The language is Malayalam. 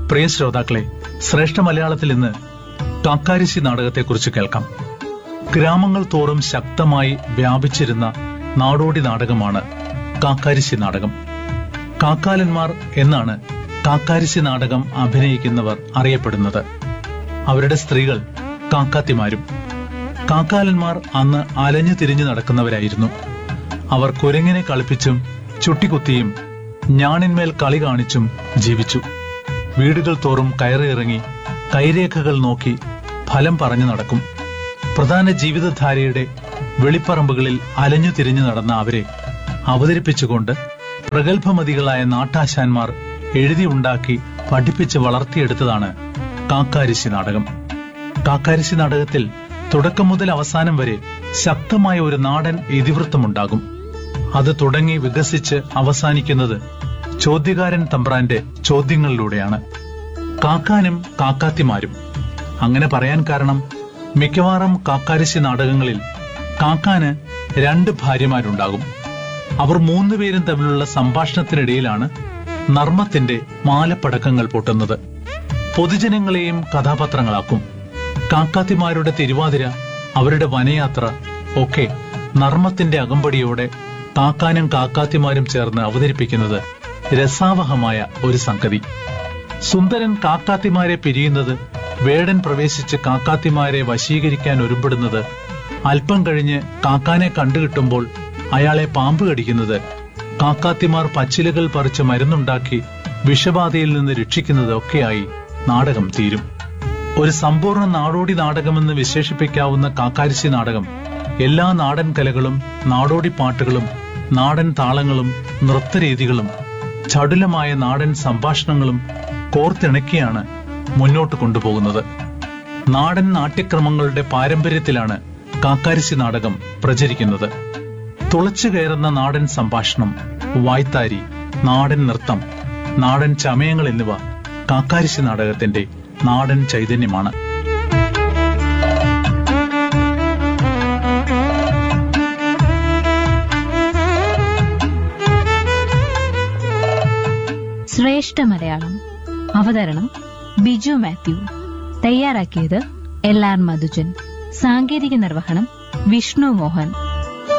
പ്രിയ ശ്രോതാക്കളെ ശ്രേഷ്ഠ മലയാളത്തിൽ ഇന്ന് കാക്കാരിശി നാടകത്തെക്കുറിച്ച് കേൾക്കാം ഗ്രാമങ്ങൾ തോറും ശക്തമായി വ്യാപിച്ചിരുന്ന നാടോടി നാടകമാണ് കാക്കാരിശി നാടകം കാക്കാലന്മാർ എന്നാണ് കാക്കാരിശി നാടകം അഭിനയിക്കുന്നവർ അറിയപ്പെടുന്നത് അവരുടെ സ്ത്രീകൾ കാക്കാത്തിമാരും കാക്കാലന്മാർ അന്ന് അലഞ്ഞു തിരിഞ്ഞു നടക്കുന്നവരായിരുന്നു അവർ കുരങ്ങിനെ കളിപ്പിച്ചും ചുട്ടിക്കുത്തിയും ഞാണിന്മേൽ കളി കാണിച്ചും ജീവിച്ചു വീടുകൾ തോറും കയറിയിറങ്ങി കൈരേഖകൾ നോക്കി ഫലം പറഞ്ഞു നടക്കും പ്രധാന ജീവിതധാരയുടെ വെളിപ്പറമ്പുകളിൽ അലഞ്ഞു തിരിഞ്ഞു നടന്ന അവരെ അവതരിപ്പിച്ചുകൊണ്ട് പ്രഗത്ഭമതികളായ നാട്ടാശാന്മാർ എഴുതിയുണ്ടാക്കി പഠിപ്പിച്ച് വളർത്തിയെടുത്തതാണ് കാക്കാരിശി നാടകം കാക്കാരിശി നാടകത്തിൽ തുടക്കം മുതൽ അവസാനം വരെ ശക്തമായ ഒരു നാടൻ ഇതിവൃത്തമുണ്ടാകും അത് തുടങ്ങി വികസിച്ച് അവസാനിക്കുന്നത് ചോദ്യകാരൻ തമ്പ്രാന്റെ ചോദ്യങ്ങളിലൂടെയാണ് കാക്കാനും കാക്കാത്തിമാരും അങ്ങനെ പറയാൻ കാരണം മിക്കവാറും കാക്കാരിശി നാടകങ്ങളിൽ കാക്കാന് രണ്ട് ഭാര്യമാരുണ്ടാകും അവർ മൂന്നുപേരും തമ്മിലുള്ള സംഭാഷണത്തിനിടയിലാണ് നർമ്മത്തിന്റെ മാലപ്പടക്കങ്ങൾ പൊട്ടുന്നത് പൊതുജനങ്ങളെയും കഥാപാത്രങ്ങളാക്കും കാക്കാത്തിമാരുടെ തിരുവാതിര അവരുടെ വനയാത്ര ഒക്കെ നർമ്മത്തിന്റെ അകമ്പടിയോടെ കാക്കാനും കാക്കാത്തിമാരും ചേർന്ന് അവതരിപ്പിക്കുന്നത് രസാവഹമായ ഒരു സംഗതി സുന്ദരൻ കാക്കാത്തിമാരെ പിരിയുന്നത് വേടൻ പ്രവേശിച്ച് കാക്കാത്തിമാരെ വശീകരിക്കാൻ ഒരുമ്പെടുന്നത് അല്പം കഴിഞ്ഞ് കാക്കാനെ കണ്ടുകിട്ടുമ്പോൾ അയാളെ പാമ്പ് കടിക്കുന്നത് കാക്കാത്തിമാർ പച്ചിലകൾ പറിച്ച് മരുന്നുണ്ടാക്കി വിഷബാധയിൽ നിന്ന് രക്ഷിക്കുന്നത് ഒക്കെയായി നാടകം തീരും ഒരു സമ്പൂർണ്ണ നാടോടി നാടകമെന്ന് വിശേഷിപ്പിക്കാവുന്ന കാക്കാരിശി നാടകം എല്ലാ നാടൻ കലകളും നാടോടി പാട്ടുകളും നാടൻ താളങ്ങളും നൃത്തരീതികളും ചടുലമായ നാടൻ സംഭാഷണങ്ങളും കോർത്തിണക്കിയാണ് മുന്നോട്ട് കൊണ്ടുപോകുന്നത് നാടൻ നാട്യക്രമങ്ങളുടെ പാരമ്പര്യത്തിലാണ് കാക്കാരിശി നാടകം പ്രചരിക്കുന്നത് തുളച്ചു കയറുന്ന നാടൻ സംഭാഷണം വായ്ത്താരി നാടൻ നൃത്തം നാടൻ ചമയങ്ങൾ എന്നിവ കാക്കാരിശി നാടകത്തിന്റെ നാടൻ ചൈതന്യമാണ് ശ്രേഷ്ഠ മലയാളം അവതരണം ബിജു മാത്യു തയ്യാറാക്കിയത് എൽ ആർ മധുജൻ സാങ്കേതിക നിർവഹണം വിഷ്ണു മോഹൻ